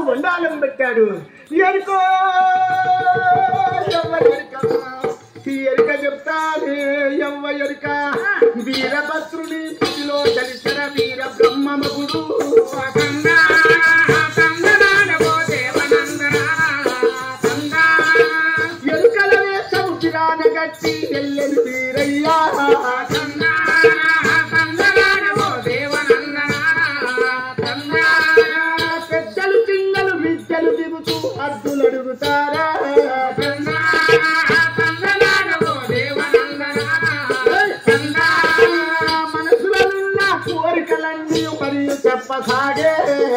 వండాలం పెట్టాడు ఎరుకో ఎవ్వ ఎరుక ఈ ఎరుక చెప్తానే ఎవ్వ ఎరుక వీరభద్రుని పుదిలో దళితర వీర బ్రహ్మమగుడు ఎరుకల వేషము కిరాన గట్టి ఎల్లెలు వీరయ్యా పెద్దలు చిన్నలు విద్యలు దిగుతూ అడ్డులు అడుగుతారా మనసులోనున్న కోరికలన్నీ మరియు చెప్పసాగే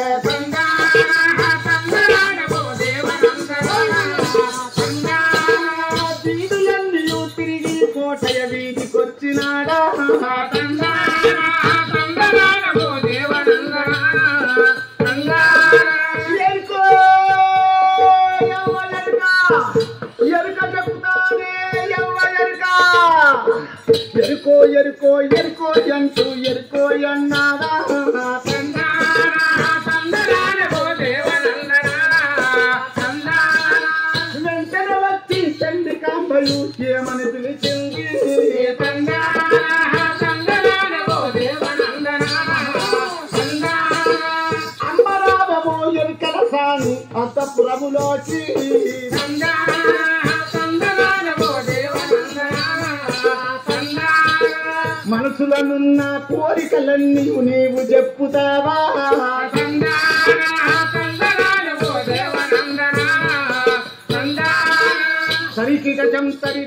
వీధులన్నీ తిరిగి కోటయ వీధికొచ్చినాడా ఎరుకో ఎవ్వ ఎరుక ఎరుక చెప్తానే ఎవ్వ ఎరుక ఎరుకో ఎరుకో ఎరుకో అంటూ ఎరుకో అన్నాడా వెంటనే వచ్చి చంద్రికాంబలు ఏమని పిలిచింది అంబరాబము ఎరుకల సాని అంతపురములోకి మనసులనున్న కోరికలన్నీ నీవు చెప్పుతావా సరికి గజం సరి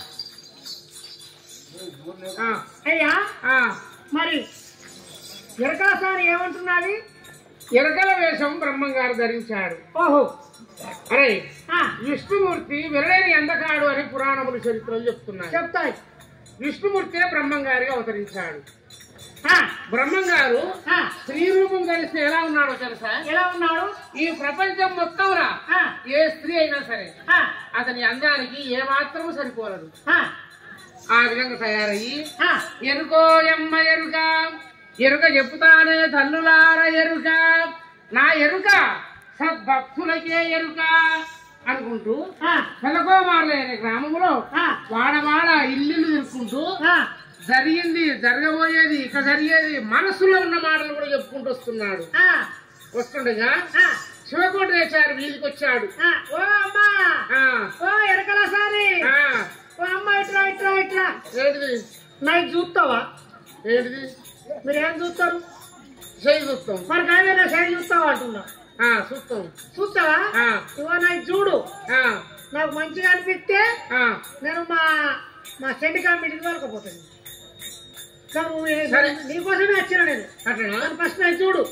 అయ్యా మరి ఎరకాసారి ఏమంటున్నది ఎరకల వేషం బ్రహ్మంగారు ధరించాడు ఓహో అరే ఆ, విష్ణుమూర్తి వెరలేని అందకాడు అని పురాణములు చరిత్రలు చెప్తున్నాయి చెప్తాయి విష్ణుమూర్తి బ్రహ్మంగారిగా అవతరించాడు ఆ, బ్రహ్మంగారు ఆ, స్త్రీ రూపం కలిస్తే ఎలా ఉన్నాడో తెలుసా ఎలా ఉన్నాడు ఈ ప్రపంచం మొత్తంరా ఆ, ఏ స్త్రీ అయినా సరే ఆ, అతని అందానికి ఏ మాత్రము సరిపోలదు ఆ, ఆ విధంగా తయారయ్యి ఆ, ఎరుకో ఎమ్మ ఎరుక ఎరుక చెప్పుతానే తల్లులార ఎరుక నా ఎరుక సద్భక్తులకే ఎరుక అనుకుంటూ ఆ, పెదకోమార్లే అనే గ్రామంలో ఆ, వాడవాడ ఇల్లు తిరుక్కుంటూ ఆ, జరిగింది జరగబోయేది ఇక జరిగేది మనసులో ఉన్న మాటలు కూడా చెప్పుకుంటూ వస్తున్నాడు ఆ, వస్తుండగా ఆ, శివకోటేశ్వర వీధికి వచ్చాడు ఆ, ఓ అమ్మా ఆ, ఓ ఎరకలసారి ఆ, ఓ అమ్మ ఇట్లా ఇట్లా ఇట్లా ఏంటిది నైట్ చూస్తావా ఏంటిది మీరు ఏం చూస్తారు చేయి చూస్తాం మరి కానీ సైడ్ చూస్తావా అంటున్నా ఆ, చూస్తాం చూస్తావా ఆ, ఇవో నైట్ చూడు ఆ, నాకు మంచిగా అనిపిస్తే ఆ. నేను మా మా సెండ్ కామెంట్కి వెళ్ళకపోతాను కానీ ఏ- సరే. నీకోసమే వచ్చిన నేను అట్లనా కానీ ఫస్ట్ నైట్ చూడు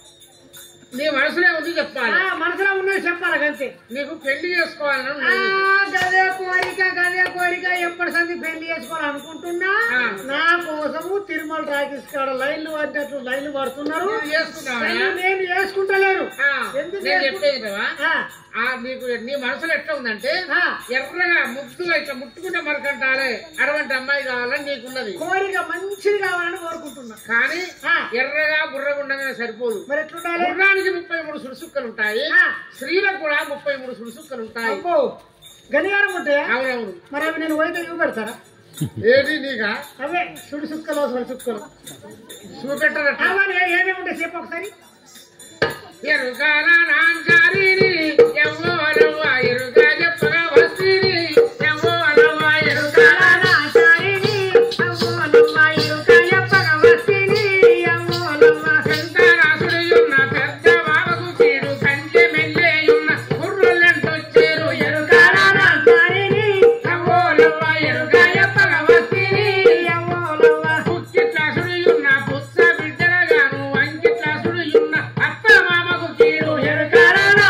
నీ మనసులో ఉంది ఆ, చెప్పాలి మనసులో ఉన్నది చెప్పాలి అంతే నీకు పెళ్లి చేసుకోవాలని ఆ, ఉన్నది. గదే కోరిక గదే కోరిక ఎప్పటి సంది పెళ్లి చేసుకోవాలనుకుంటున్నా ఆ. నా కోసము తిరుమల రాకేష్ కాడ లైన్లు పడ్డట్లు లైన్లు పడుతున్నారు నువ్వు చేసుకున్నావా? కానీ నేను చేసుకుంటలేను ఆ, ఎందుకు నేను చేసుకు- చెప్పేది వినవా? ఆ, ఆ నీకు నీ మనసులో ఎట్లా ఉందంటే ఆ, ఎర్రగా ముద్దుగా ఇట్లా ముట్టుకుంటే మరకంటారే అటువంటి అమ్మాయి కావాలని నీకున్నది కోరిక మంచిది కావాలని కోరుకుంటున్నా కానీ ఆ. ఎర్రగా బుర్రగా ఉండగానే సరిపోదు మరి ఎట్లుండాలి గుర్రానికి ముప్పై మూడు సుడుసుక్కలు ఉంటాయి ఆ. స్త్రీలకు కూడా ముప్పై మూడు సుడుసుక్కలు ఉంటాయి అబ్బో గనియారం ఉంటాయా అవునవును మరి అవి నేను పోయితే ఇవి పెడతారా ఏది నీగా అవే సుడి సుక్కలు సుడి సుక్కలు చూపెట్టరట అవన్నీ ఏమేమి ఉంటాయి చెప్పు ఒకసారి ఎరుగాల నాంచారిని ఎవ్వరవ్వ ఎరుగా చెప్పగా వస్తిని ఎవ్వరవ్వ ఎరుగాల శంకరాసుడియున్న పెద్ద బాబకు కీడు కంచె మెల్లేయున్న కుర్రులెంటొచ్చేరు ఎరుగాల ఎవ్వరవ్వ ఎరుగా చెప్పగా వస్తిని పుచ్చిట్లాసుడియున్న పుచ్చ బిడ్డలగాను వంకిట్లాసుడియున్న అత్త మామకు కీడు ఎరుగాల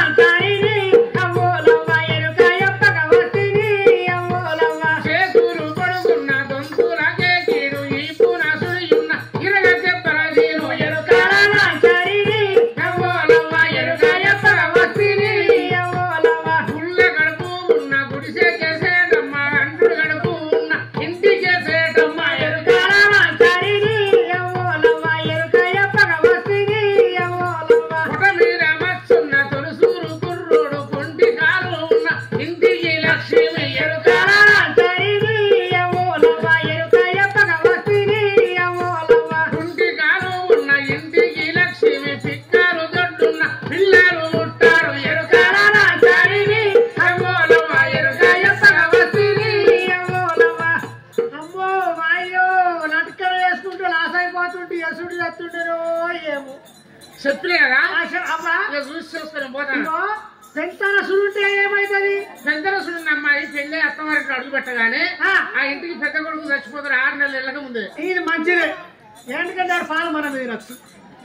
చూసి చేసుకుని పోతా ఇగో పెంచాన సుడుంటే ఏమైతుంది పెద్దల చూడండి అమ్మాయి పెళ్ళి అత్తవారికి అడుగు పెట్టగానే ఆ. ఆ ఇంటికి పెద్ద కొడుకు చచ్చిపోతారు ఆరు నెలలు వెళ్ళక ముందే ఇది మంచిదే ఎందుకంటే ఆడ పాలు మనం తినచ్చు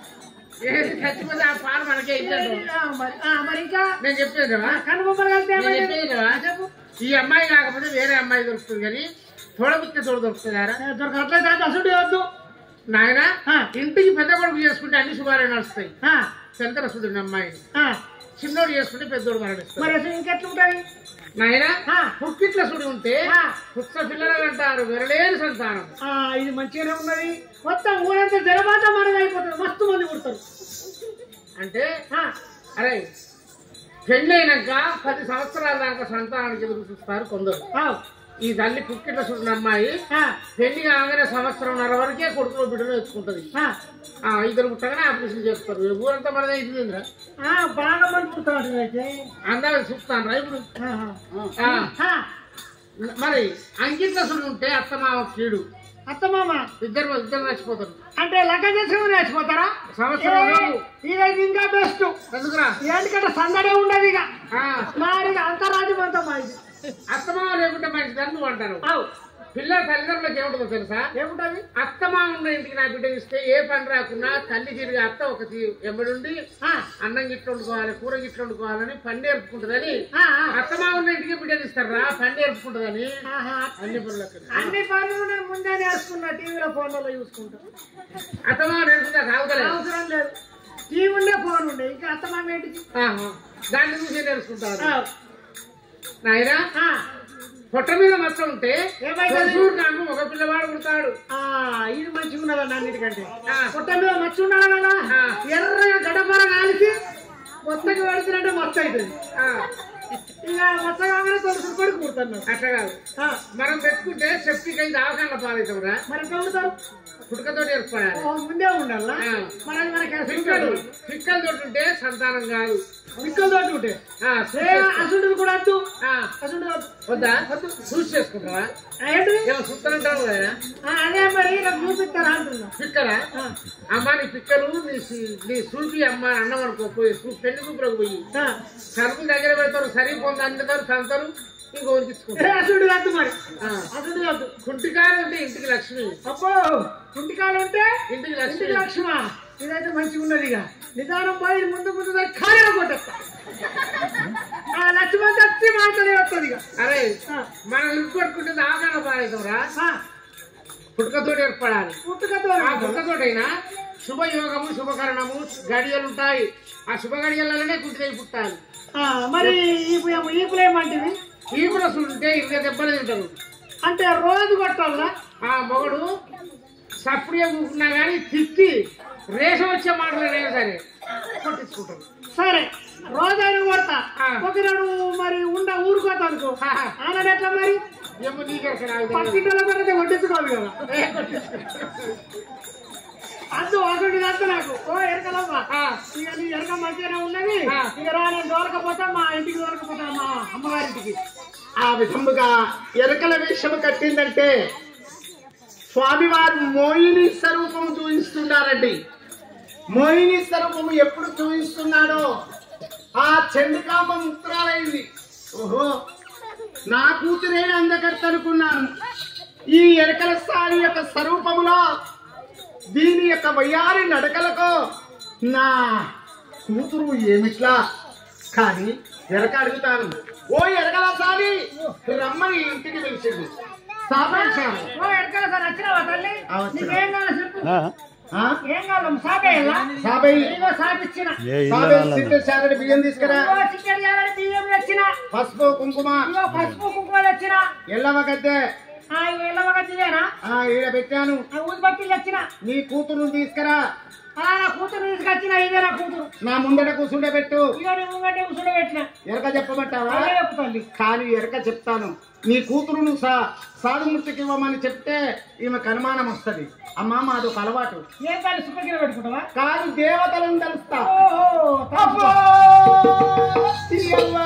ఏది చచ్చిపోతే ఆ పాలు మనకే ఇచ్చాడు ఆ, మరి ఆ, మరి ఇంకా నేను చెప్పేది కదా కనుబొమ్మలు కలిపితే నేను ఏమైతుంది? చెప్పేది కదా చెప్పు ఈ అమ్మాయి కాకపోతే వేరే అమ్మాయి దొరుకుతుంది కానీ తోడబుత్తి తోడు దొరుకుతుందారా దొరకట్లేదు అయితే అసలు వద్దు నాయన ఆ. ఇంటికి పెద్ద కొడుకు చేసుకుంటే అన్ని శుభాలే నడుస్తాయి ఆ, శంకర సుధుని అమ్మాయిని ఆ, చిన్నోడు చేసుకుంటే పెద్దోడు మరణిస్తాడు మరి అసలు ఇంకెట్లుంటది నాయన ఆ. పుట్టిట్ల సుడి ఉంటే ఆ. పుట్ట పిల్లలు అంటారు విరలేని సంతానం ఆ, ఇది మంచిగానే ఉన్నది మొత్తం ఊరంతా జలబాట మనది అయిపోతుంది మస్తు మంది పుడతారు అంటే ఆ, అరే పెళ్ళైనాక పది సంవత్సరాల దాకా సంతానానికి ఎదురు చూస్తారు కొందరు ఆ, ఈ తల్లి పుట్టిట్ల సుడిన అమ్మాయి ఆ, పెళ్లి కాగానే సంవత్సరంన్నర వరకే కొడుకులో బిడ్డలు ఎత్తుకుంటది ఆ, ఆ ఇద్దరు పుట్టగానే ఆపరేషన్ చేస్తారు ఊరంతా మనదే ఇట్లిందిరా ఆ, బాగా మంది పుడతారు అయితే అందాక చూస్తాను రా ఇప్పుడు ఆహా. ఆ, ఆ, మరి అంకిట్ల సుడి ఉంటే అత్తమావ కీడు అత్తమామ ఇద్దరు ఇద్దరు నచ్చిపోతారు అంటే లగ్గ చేసుకుని నేర్చిపోతారా సంవత్సరం లోపు. ఇదైతే ఇంకా బెస్ట్ ఎందుకురా ఎందుకంటే సందడే ఉండదు ఇక ఆ, మరి అంతరాజ్యం అంతా మా ఇది అత్తమావ లేకుంటే మంచిదని నువ్వు అంటారు అవు పిల్లల తల్లిదండ్రులకు ఏముంటుందో తెలుసా ఏముంటది అత్తమా ఉన్న ఇంటికి నా బిడ్డ ఇస్తే ఏ పని రాకున్నా తల్లి తిరిగి అత్త ఒక ఎంబడుండి ఆ, అన్నం గిట్ల వండుకోవాలి కూర గిట్ల వండుకోవాలని పని నేర్పుకుంటుందని ఆ, ఆ. అత్తమా ఉన్న ఇంటికి బిడ్డలు ఇస్తారా పని నేర్పుకుంటుందని ఆహా. అన్ని పనులకు అన్ని పనులు నేను ముందే నేర్చుకున్నా టీవీలో ఫోన్లలో చూసుకుంటా అత్తమా నేర్పుతా రావుతలేదు అవసరం లేదు టీవీ ఉండే ఫోన్ ఉండే ఇంకా అత్తమామ ఏంటిది ఆహా. దాన్ని చూసి నేర్చుకుంటారు ఆ, నాయన ఆ, పొట్ట మీద మచ్చ ఉంటే ఏమైతుంది? చూడు నాకు ఒక పిల్లవాడు పుడతాడు ఆ, ఇది మంచిగా ఉన్నదండి అన్నిటికంటే ఆ. పుట్ట మీద మచ్చి ఉండాలి కదా ఆ. ఎర్రగా గడపర కాలిసి మొత్తకి పెడుతున్నట్టే మచ్చ అవుతుంది ఆ, ఇక మచ్చ కాగానే తొలసి కొడుకు కుడుతున్నాడు అట్లా కాదు ఆ, మనం పెట్టుకుంటే సెఫ్టీకి అయితే అవగాహన పాలవుతావురా మరి ఎట్లా ఉంటారు పుట్టుకతో ఏర్పడాలి ఓ, ముందే ఉండాలా ఆ. మరి అది మనకి పిక్కలు పిక్కలు తోటి ఉంటే సంతానం కాదు పిక్కలు తోటి ఉంటే ఆ, ఏ, అసుడు కూడా వద్దు ఆ, అసుడు వద్దు వద్దా చూసి చేసుకుంటావా ఆ, ఏంటిది ఏమో చూస్తానంటావు కదా ఆ, అదే మరి నాకు చూపిస్తారా అంటున్నా పిక్కలా ఆ, అమ్మ నీ పిక్కలు నీ సి- నీ సూపి అమ్మ అన్నం అనుకో పోయి సూ- పెళ్లి కూపురకు పోయి ఆ. సరుకులు దగ్గర పెడతారు సరిపోంది అందుతారు సంతారు ఇంకో ఏ, తీసుకుంటారు అసుడు వద్దు మరి ఆ, అసుడు వద్దు కుంటికాలు ఉంటే ఇంటికి లక్ష్మి అబ్బో కుంటికాలు ఉంటే ఇంటికి లక్ష్మి ఇంటికి లక్ష్మ ఇదైతే మంచిగా ఉన్నది ఇక నిదానం పోయి ముందు ముందు ఖాళీగా కొట్టేస్తా ఆ లక్ష్మణ్ వచ్చి మాటలే వస్తుంది ఇక అరే ఆ, మనం ఇల్లు పట్టుకుంటే అవగాహన పాలవుతావురా ఆ, పుట్టుకతో ఏర్పడాలి పుట్టుకతో ఆ పుట్టుకతోటైనా శుభయోగము శుభకరణము గడియలు ఉంటాయి ఆ శుభ గడియలలోనే కుంటిదై పుట్టాలి ఆ, మరి ఈపు ఏమో ఈపులు ఏమంటివి ఈపుల ఉంటే ఇరవై దెబ్బలు తింటారు అంటే రోజు కొట్టాలా ఆ మొగడు సప్పుడే కూకున్నా కానీ తిట్టి రేషం వచ్చే మాటలైనా సరే కొట్టించుకుంటారు సరే రోజైనా కొడతా ఆ. ఒకనాడు మరి ఉండ ఊరుకోతా అనుకో ఆహా. ఆనాడు ఎట్లా మరి ఏమో నీకెక్కడ నాకు తెలియదు. పక్కింటి పడితే కొట్టించుకోవాలి కదా ఏ కొట్టించుకో. అందు ఒకటి కాదు నాకు ఓ ఎరకలమ్మా ఆ, ఇక నీ ఎరక మంచిగానే ఉన్నది ఆ. ఇక రా నేను దోలకపోతా మా ఇంటికి దోలకపోతా మా అమ్మగారింటికి ఆ విధముగా ఎరకల వేషము కట్టిందంటే స్వామివారు మోహిని స్వరూపము చూపిస్తున్నారండి మోహిని స్వరూపము ఎప్పుడు చూపిస్తున్నాడో ఆ చంద్రకాంబ ముక్తురాలైంది ఓహో నా కూతురే అందకర్త అనుకున్నాను ఈ ఎరకల స్థాని యొక్క స్వరూపములో దీని యొక్క వయ్యారి నడకలకు నా కూతురు ఏమిట్లా కానీ ఎరక అడుగుతాను ఓ ఎరకల సాని రమ్మని ఇంటికి పిలిచింది సాపేక్షాను ఓ ఎరకల సార్ వచ్చినావా తల్లి ఆ, వచ్చినా. నీకేం కావాలి చెప్పు ఆ? ఏం కావాలి సాపేయాలా సాబై ఇదిగో సాపిచ్చిన సాబై సిట్టు సారడి బియ్యం తీసుకురా ఇదిగో చికెన్ చేయాలని బియ్యం తెచ్చిన పసుపు కుంకుమ ఇదిగో పసుపు కుంకుమ తెచ్చిన ఎల్లవ గద్దె ఆ ఇవి ఎల్లమగ తీయనా ఆ ఈడ పెట్టాను ఆ ఊదిబత్తిలు తెచ్చిన నీ కూతురు తీసుకురా ఆ నా కూతురు తీసుకొచ్చిన ఇదే నా కూతురు నా ముందట కూర్చుండే పెట్టు ఇదిగో నీ ముంగటే కూర్చుని పెట్టిన ఎరక చెప్పమంటావా అదే చెప్తాండి కానీ ఎరక చెప్తాను నీ కూతురును సా సాధు ముట్టుకి ఇవ్వమని చెప్తే ఈమెకు అనుమానం వస్తది అమ్మా మాదొక అలవాటు ఏం కాదు సుఖగిర పెట్టుకుంటావా కాదు దేవతలను తలుస్తా ఓహో తప్పు. అబ్బో! ఈ అవ్వ